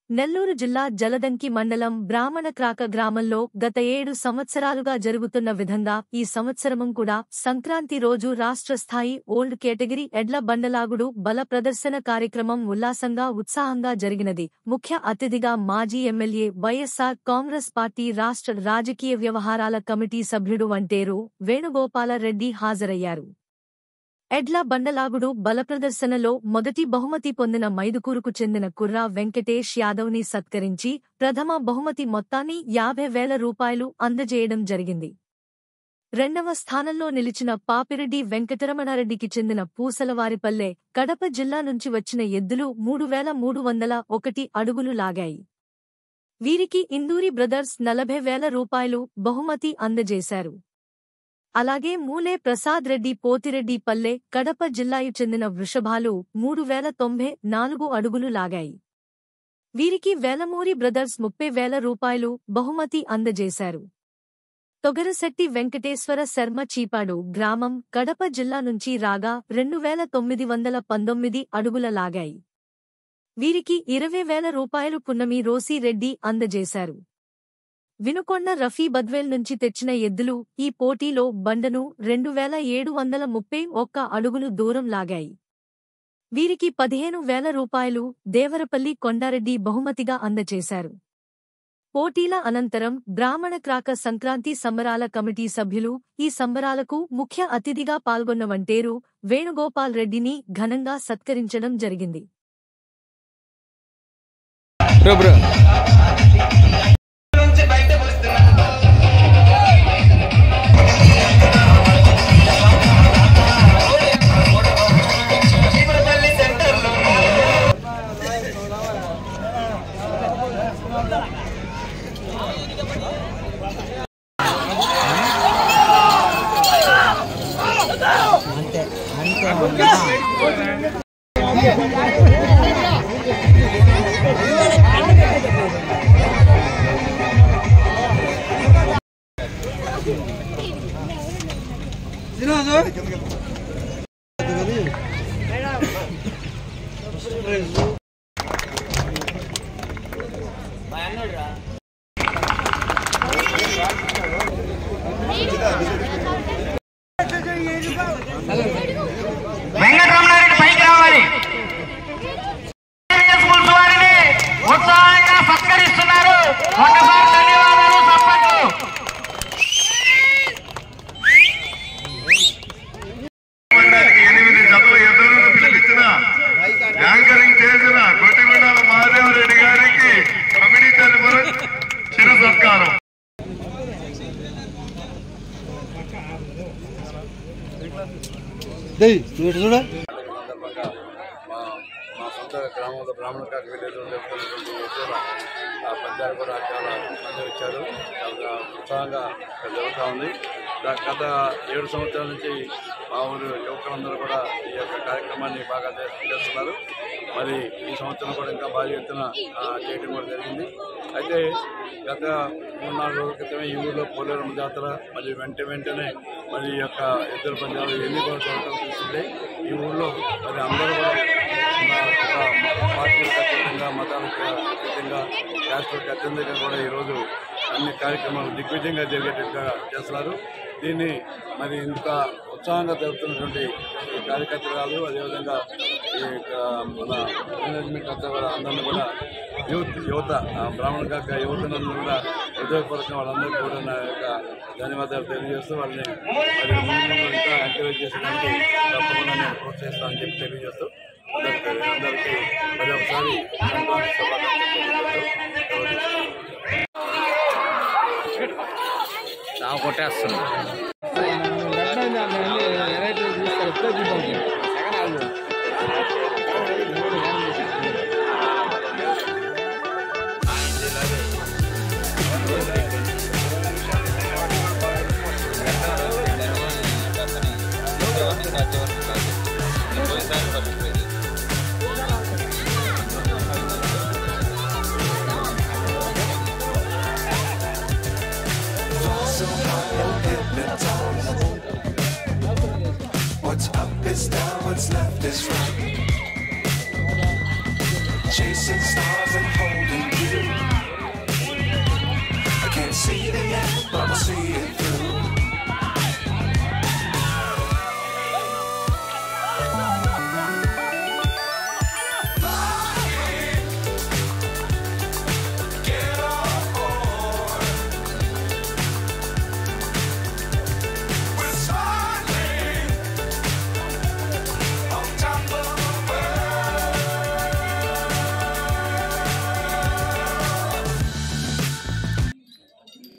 నెల్లూరు జిల్లా జలదంకి మండలం బ్రాహ్మణక్రాక గ్రామంలో గత ఏడు సంవత్సరాలుగా జరుగుతున్న విధంగా ఈ సంవత్సరము కూడా సంక్రాంతి రోజు రాష్ట్ర స్థాయి ఓల్డ్ కేటగిరీ ఎడ్ల బండలాగుడు బల ప్రదర్శన కార్యక్రమం ఉల్లాసంగా ఉత్సాహంగా జరిగినది ముఖ్య అతిథిగా మాజీ ఎమ్మెల్యే వైఎస్సార్ కాంగ్రెస్ పార్టీ రాష్ట్ర రాజకీయ వ్యవహారాల కమిటీ సభ్యుడు వంటేరు వేణుగోపాలరెడ్డి హాజరయ్యారు ఎడ్ల బండలాగుడు బలప్రదర్శనలో మొదటి బహుమతి పొందిన మైదుకూరుకు చెందిన కుర్రా వెంకటేష్ యాదవ్ని సత్కరించి ప్రథమ బహుమతి మొత్తాన్ని యాభై వేల రూపాయలు అందజేయడం జరిగింది రెండవ స్థానంలో నిలిచిన పాపిరెడ్డి వెంకటరమణారెడ్డికి చెందిన పూసలవారిపల్లె కడప జిల్లా నుంచి వచ్చిన ఎద్దులు మూడు వేల మూడు వందల ఒకటి అడుగులు లాగాయి వీరికి ఇందూరి బ్రదర్స్ నలభై వేల రూపాయలు బహుమతి అందజేశారు అలాగే మూలే ప్రసాద్ రెడ్డి పోతిరెడ్డి పల్లె కడప జిల్లాకు చెందిన వృషభాలు మూడు వేల తొంభై నాలుగు అడుగులు లాగాయి వీరికి వేలమూరి బ్రదర్స్ ముప్పై వేల రూపాయలు బహుమతి అందజేశారు తొగరశెట్టి వెంకటేశ్వర శర్మ చీపాడు గ్రామం కడప జిల్లా నుంచి రాగా రెండు వేల తొమ్మిది వందల పంతొమ్మిది అడుగుల లాగాయి వీరికి ఇరవై వేల రూపాయలు పున్నమి రోసిరెడ్డి అందజేశారు వినుకొండ రఫీ బద్వేల్ నుంచి తెచ్చిన ఎద్దులు ఈ పోటీలో బండను రెండు వేల ఏడు వందల ముప్పై ఒక్క అడుగులు దూరం లాగాయి వీరికి పదిహేను వేల రూపాయలు దేవరపల్లి కొండారెడ్డి బహుమతిగా అందజేశారు పోటీల అనంతరం బ్రాహ్మణ క్రాక సంక్రాంతి సంబరాల కమిటీ సభ్యులు ఈ సంబరాలకు ముఖ్య అతిథిగా పాల్గొన్న వంటేరు వేణుగోపాల్ రెడ్డిని ఘనంగా సత్కరించడం జరిగింది బ్రో బ్రో నుంచి బయటకు వస్తున్నాను చీపురపల్లి సెంటర్లో అంతే అంతే ఉన్నా వెంకటరమణారెడ్డి పైకి రావాలి స్కూల్స్ వారిని ఉత్సాహంగా సత్కరిస్తున్నారు ఒకసారి ధన్యవాదాలు చప్పట్లు మండలికి ఎనిమిది జతల ఎదురును పిలిపించిన యాంకరింగ్ చేసిన గొట్టిగుండాల మహాదేవరెడ్డి గారికి కమిటీ తరఫున చిరు సత్కారం సందర్భంగా మా మా సొంత గ్రామంలో బ్రాహ్మణ కాక విలేజ్లో జరుగుతున్నటువంటి ఎద్దుల ఆ పంచాలు కూడా చాలా మంది వచ్చారు చాలా ఉత్సాహంగా జరుగుతూ ఉంది దా- గత ఏడు సంవత్సరాల నుంచి మా ఊరు యువకులందరూ కూడా ఈ యొక్క కార్యక్రమాన్ని బాగా చే- చేస్తున్నారు మరి ఈ సంవత్సరం కూడా ఇంకా భారీ ఎత్తున ఆ, చేయడం కూడా జరిగింది అయితే గత మూడు నాలుగు రోజుల క్రితమే ఈ ఊళ్ళో పోలేరమ్మ జాతర మరి వెంట వెంటనే మరి ఈ యొక్క ఎద్దుల పందాలు ఎన్ని కూడా జరగడం చూస్తుంటే ఈ ఊళ్ళో మరి అందరూ కూడా ఉన్న ఒక పార్టీలకు అతీతంగా మతాలకు అతీతంగా క్యాస్ట్లకు అత్యంతంగా కూడా ఈరోజు అన్ని కార్యక్రమాలు దిగ్విజయంగా జరిగేటట్టుగా చేస్తున్నారు దీన్ని మరి ఇంత ఉత్సాహంగా జరుపుతున్నటువంటి ఈ కార్యకర్తలు అదేవిధంగా ఈ యొక్క మన మేనేజ్మెంట్ అంతా కూడా అందరినీ కూడా యూత్ యువత ఆ బ్రాహ్మణ కాక యువతనందరూ కూడా హృదయపూర్వకంగా వాళ్ళందరికీ కూడా నా యొక్క ధన్యవాదాలు తెలియజేస్తూ వాళ్ళని మరి ముందు ముందు ఇంకా ఎంకరేజ్ చేసేదానికి తప్పకుండా నేను ప్రోత్సహిస్తానని చెప్పి తెలియజేస్తూ అందరికీ అందరికీ మరి ఒకసారి సంక్రాంతి శుభాకాంక్షలు తెలియజేస్తూ నా కొట్టేస్తున్నాను